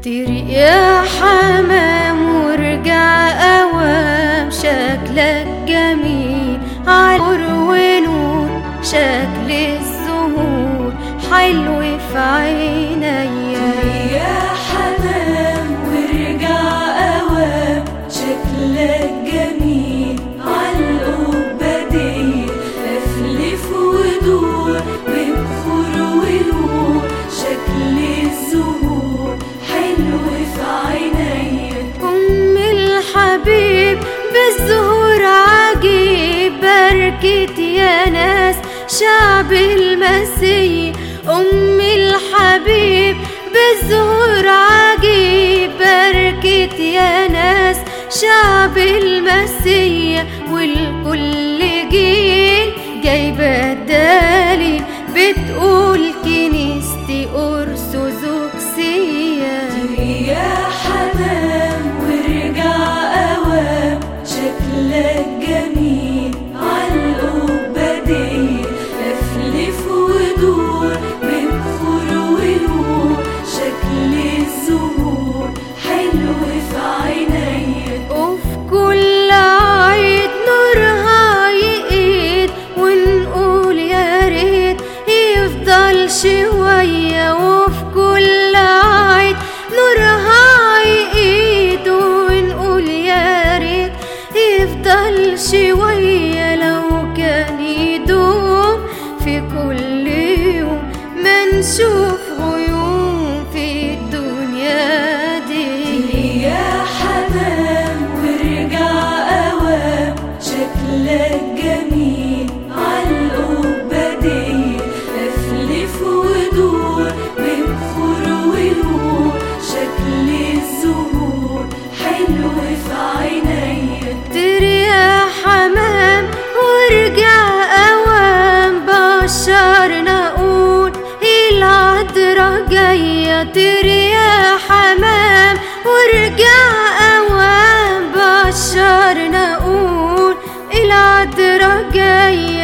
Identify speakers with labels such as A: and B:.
A: طيري يا حمام وارجع اوام شكلك جميل عالور ونور شكل الزهور حلو في عينيا
B: يا حمام وارجع اوام شكلك جميل عالقبة دي افلف ودور وبخور ونور شكل الزهور حلو في عينيا
A: أم الحبيب بالزهور عجيب بركة يا ناس شعب المسيح أم الحبيب بالزهور عجيب بركة يا ناس شعب المسيح والكل جيل جايبة الدليل بتقول كنيستي أرثوذكسية
B: يا حمام وارجع اوام شكلك جميل عالقبة دي افلف ودور ببخور ونور شكل الزهور حلو في عينيا
A: وفي كل عيد نورها يقيد ونقول يا ريت يفضل شوية وفي كل عيد نورها يقيد ونقول يا ريت يفضل شوية لو كان يدوم في كل يوم ما نشوف غيوم في الدنيا دي
B: يا حمام وارجع اوام شكلك جميل عالقبة دي افلف ودور ببخور ونور شكل الزهور حلو في عينيا
A: تري يا حمام وارجع اوام بشرنا اقول العذرة جاية تري يا حمام وارجع اوام بشرنا اقول العذرة جاية